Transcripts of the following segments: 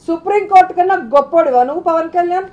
supreme court కన్నా గొప్పోడివా నువ్వు పవన్ కళ్యాణ్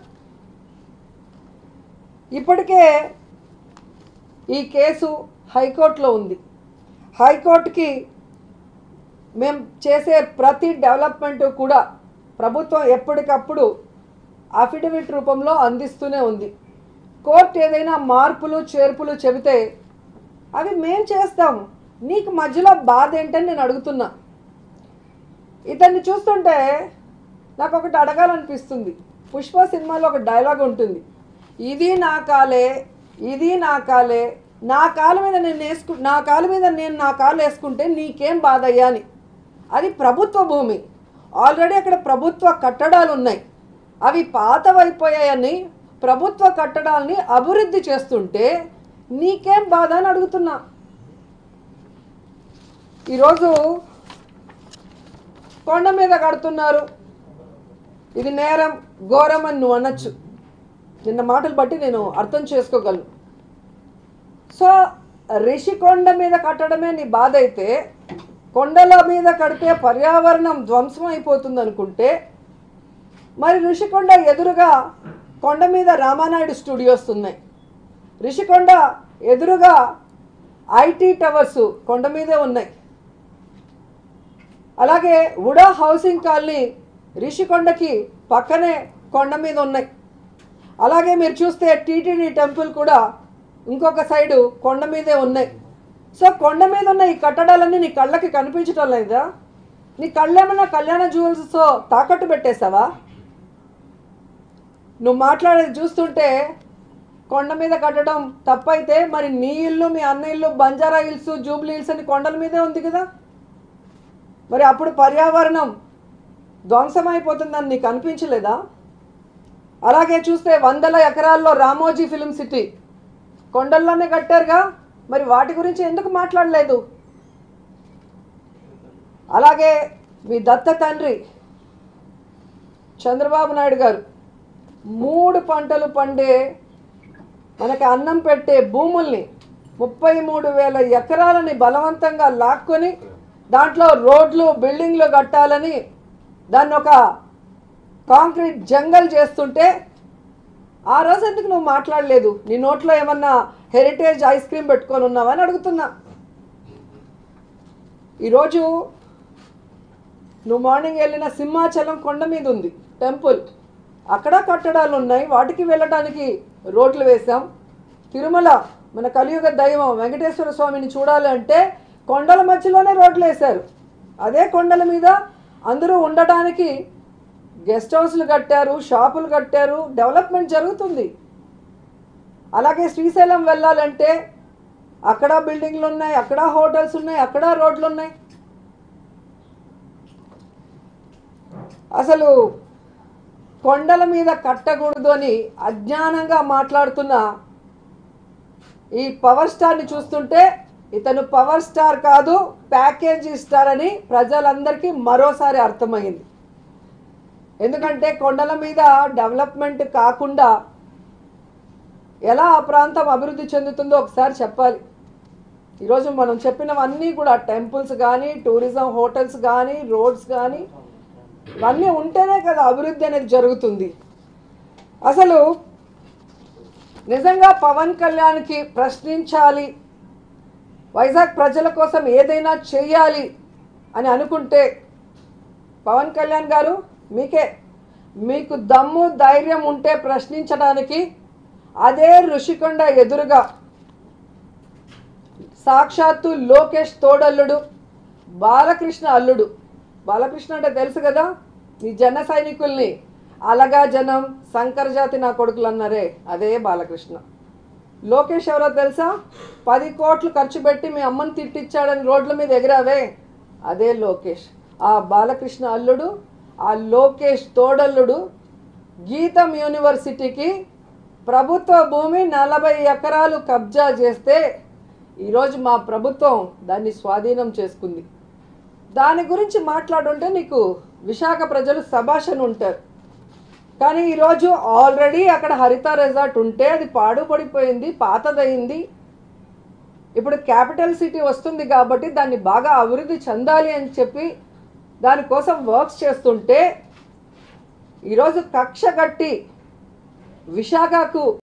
ఇప్పటికే ఈ కేసు హైకోర్టులో ఉంది హైకోర్టుకి మేము చేసే ప్రతి డెవలప్మెంట్ కూడా ప్రభుత్వం ఎప్పటికప్పుడు అఫిడవిట్ రూపంలో అందిస్తూనే ఉంది కోర్టు ఏదైనా మార్పులు చేర్పులు చెబితే అవి మేం చేస్తాం నీకు మధ్యలో బాధ ఏంటని నేను అడుగుతున్నా ఇతన్ని చూస్తుంటే నాకు ఒకటి అడగాలనిపిస్తుంది పుష్ప సినిమాలో ఒక డైలాగ్ ఉంటుంది ఇది నా కాలే ఇది నా కాలే నా కాలు మీద నేను వేసుకు నా కాలు మీద నేను నా కాలు వేసుకుంటే నీకేం బాధ అయ్యా అని అది ప్రభుత్వ భూమి ఆల్రెడీ అక్కడ ప్రభుత్వ కట్టడాలు ఉన్నాయి అవి పాతవైపోయాయని ప్రభుత్వ కట్టడాల్ని అభివృద్ధి చేస్తుంటే నీకేం బాధ అని అడుగుతున్నా ఈరోజు కొండ మీద కడుతున్నారు ఇది నేరం ఘోరం అని నువ్వు అనొచ్చు నిన్న మాటలు బట్టి నేను అర్థం చేసుకోగలను సో రిషికొండ మీద కట్టడమే నీ బాధ అయితే కొండల మీద కడితే పర్యావరణం ధ్వంసం అయిపోతుంది అనుకుంటే మరి ఋషికొండ ఎదురుగా కొండ మీద రామానాయుడు స్టూడియోస్ ఉన్నాయి రిషికొండ ఎదురుగా ఐటీ టవర్స్ కొండ మీదే ఉన్నాయి అలాగే ఉడా హౌసింగ్ కాలనీ రిషికొండకి పక్కనే కొండ మీద ఉన్నాయి అలాగే మీరు చూస్తే టీటీడీ టెంపుల్ కూడా ఇంకొక సైడు కొండ మీదే ఉన్నాయి సో కొండ మీద ఉన్న ఈ కట్టడాలన్నీ నీ కళ్ళకి కనిపించటం లేదా నీ కళ్ళేమన్నా కళ్యాణ జ్యువెల్స్తో తాకట్టు పెట్టేశావా నువ్వు మాట్లాడేది చూస్తుంటే కొండ మీద కట్టడం తప్పైతే మరి నీ ఇల్లు మీ అన్న ఇల్లు బంజారా హిల్స్ జూబ్లీ హిల్స్ అని కొండల మీదే ఉంది కదా మరి అప్పుడు పర్యావరణం ధ్వంసమైపోతుందని నీకు అనిపించలేదా అలాగే చూస్తే వందల ఎకరాల్లో రామోజీ ఫిలిం సిటీ కొండల్లోనే కట్టారుగా మరి వాటి గురించి ఎందుకు మాట్లాడలేదు అలాగే మీ దత్త తండ్రి చంద్రబాబు నాయుడు గారు మూడు పంటలు పండే మనకి అన్నం పెట్టే భూముల్ని ముప్పై మూడు వేల ఎకరాలని బలవంతంగా లాక్కొని దాంట్లో రోడ్లు బిల్డింగ్లు కట్టాలని దాన్ని ఒక కాంక్రీట్ జంగల్ చేస్తుంటే ఆ రోజు ఎందుకు నువ్వు మాట్లాడలేదు నీ నోట్లో ఏమన్నా హెరిటేజ్ ఐస్ క్రీమ్ పెట్టుకొని ఉన్నావా అని అడుగుతున్నా ఈరోజు నువ్వు మార్నింగ్ వెళ్ళిన సింహాచలం కొండ మీద ఉంది టెంపుల్ అక్కడ కట్టడాలు ఉన్నాయి వాటికి వెళ్ళడానికి రోడ్లు వేసాం తిరుమల మన కలియుగ దైవం వెంకటేశ్వర స్వామిని చూడాలి అంటే కొండల మధ్యలోనే రోడ్లు వేశారు అదే కొండల మీద అందరూ ఉండటానికి గెస్ట్ హౌస్లు కట్టారు షాపులు కట్టారు డెవలప్మెంట్ జరుగుతుంది అలాగే శ్రీశైలం వెళ్ళాలంటే అక్కడ బిల్డింగ్లు ఉన్నాయి అక్కడ హోటల్స్ ఉన్నాయి అక్కడ రోడ్లు ఉన్నాయి అసలు కొండల మీద కట్టకూడదు అని అజ్ఞానంగా మాట్లాడుతున్న ఈ పవర్ స్టార్ని చూస్తుంటే ఇతను పవర్ స్టార్ కాదు ప్యాకేజీ స్టార్ అని ప్రజలందరికీ మరోసారి అర్థమైంది ఎందుకంటే కొండల మీద డెవలప్మెంట్ కాకుండా ఎలా ఆ ప్రాంతం అభివృద్ధి చెందుతుందో ఒకసారి చెప్పాలి ఈరోజు మనం చెప్పినవన్నీ కూడా టెంపుల్స్ కానీ టూరిజం హోటల్స్ కానీ రోడ్స్ కానీ ఇవన్నీ ఉంటేనే కదా అభివృద్ధి అనేది జరుగుతుంది అసలు నిజంగా పవన్ కళ్యాణ్కి ప్రశ్నించాలి వైజాగ్ ప్రజల కోసం ఏదైనా చేయాలి అని అనుకుంటే పవన్ కళ్యాణ్ గారు మీకే మీకు దమ్ము ధైర్యం ఉంటే ప్రశ్నించడానికి అదే ఋషికొండ ఎదురుగా సాక్షాత్తు లోకేష్ తోడల్లుడు బాలకృష్ణ అల్లుడు బాలకృష్ణ అంటే తెలుసు కదా ఈ జన సైనికుల్ని అలగా జనం శంకర జాతి నా కొడుకులు అన్నారే అదే బాలకృష్ణ లోకేష్ ఎవరో తెలుసా పది కోట్లు ఖర్చు పెట్టి మీ అమ్మని తిట్టిచ్చాడని రోడ్ల మీద ఎగిరావే అదే లోకేష్ ఆ బాలకృష్ణ అల్లుడు ఆ లోకేష్ తోడల్లుడు గీతం యూనివర్సిటీకి ప్రభుత్వ భూమి నలభై ఎకరాలు కబ్జా చేస్తే ఈరోజు మా ప్రభుత్వం దాన్ని స్వాధీనం చేసుకుంది దాని గురించి మాట్లాడుంటే నీకు విశాఖ ప్రజలు సభాషను ఉంటారు కానీ ఈరోజు ఆల్రెడీ అక్కడ హరిత రిసార్ట్ ఉంటే అది పాడుపడిపోయింది పాతదయింది ఇప్పుడు క్యాపిటల్ సిటీ వస్తుంది కాబట్టి దాన్ని బాగా అభివృద్ధి చెందాలి అని చెప్పి దానికోసం వర్క్స్ చేస్తుంటే ఈరోజు కక్ష కట్టి విశాఖకు